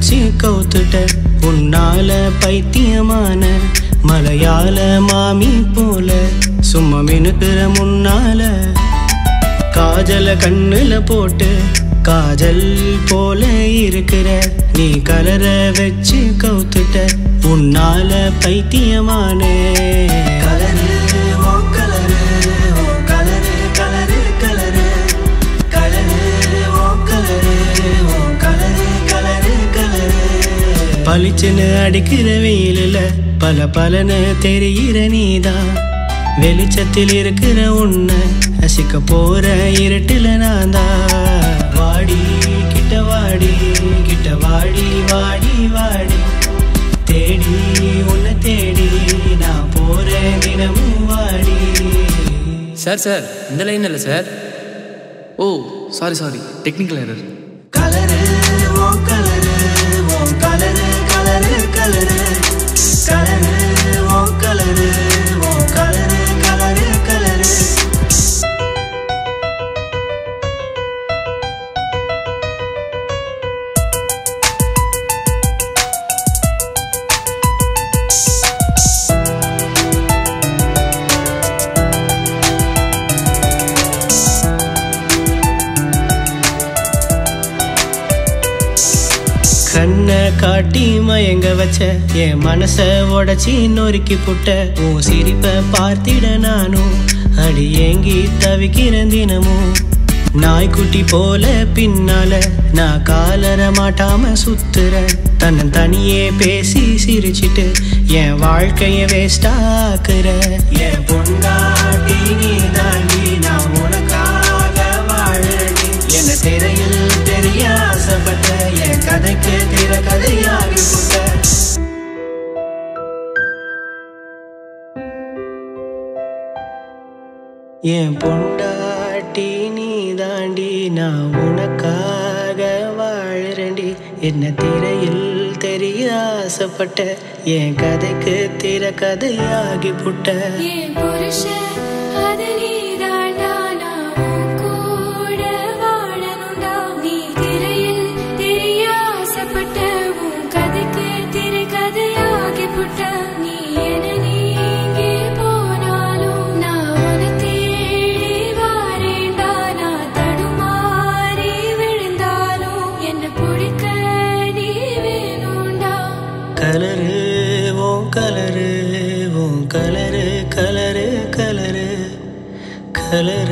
அடிச்சு கவுத்துட்ட உன்னால பைத்தியமான மலையாள மாமி போல சும்மா மினுக்கிற முன்னால காஜல கண்ணுல போட்டு காஜல் போல இருக்கிற நீ கலர வச்சு கவுத்துட்ட உன்னால பைத்தியமானே colour oh colour oh colour colour colour colour oh colour oh colour colour colour பளிச்சுன்னு அடிக்கிற வெயிலில் பல பலன்னு தெரிகிற நீதான் வெளிச்சத்தில் இருக்கிற உன்னை ரசிக்க போற இருட்டுல நான் தான் வாடி கிட்ட வாடி கிட்ட வாடி வாடி வாடி தேடி உன்னை தேடி நான் போறேன் தினமும் வாடி சார் சார் இந்த லைன் இல்லை sir oh sorry sorry technical error colour oh colour oh colour colour colour colour oh colour oh colour colour colour கண்ணை காட்டி மயங்க வச்ச என் மனச உடச்சி நொறுக்கி புட்ட உன் சிரிப்பை பார்த்திட நானும் அடி ஏங்கி தவிக்கிறேன் தினமும் நாய்க்குட்டி போல பின்னால நான் காலர மாட்டாம சுத்துற தன்னன் தனியே பேசி சிரிச்சிட்டு என் வாழ்க்கைய வேஸ்டாக்குற என் பொண்டாட்டி நீ தாண்டி நான் உனக்காக வாழறேன் என்ன திரையில் தெரிய ஆசைப்பட்ட என் கதைக்கு திற கதையாகி புட்ட என் பொண்டாட்டி நீ தாண்டி நான் உனக்காக வாழறேன்டி என்ன திரையில் தெரிய ஆசைப்பட்ட என் கதைக்கு திற கதையாகி புட்ட என் புருஷன் அது நீதாண்டா நான் உன் கூட வாழணும்டா நீ திரையில் தெரிய ஆசைப்பட்ட உன் கதைக்கு திரை கதையாகி புட்ட நீ என நீங்கி போனாலும் நான் உன்னை தேடி வாரேன்டா நான் தடுமாறி விழுந்தாலும் என்ன பிடிக்க நீ வேணும்டா colour oh colour oh colour colour colour colour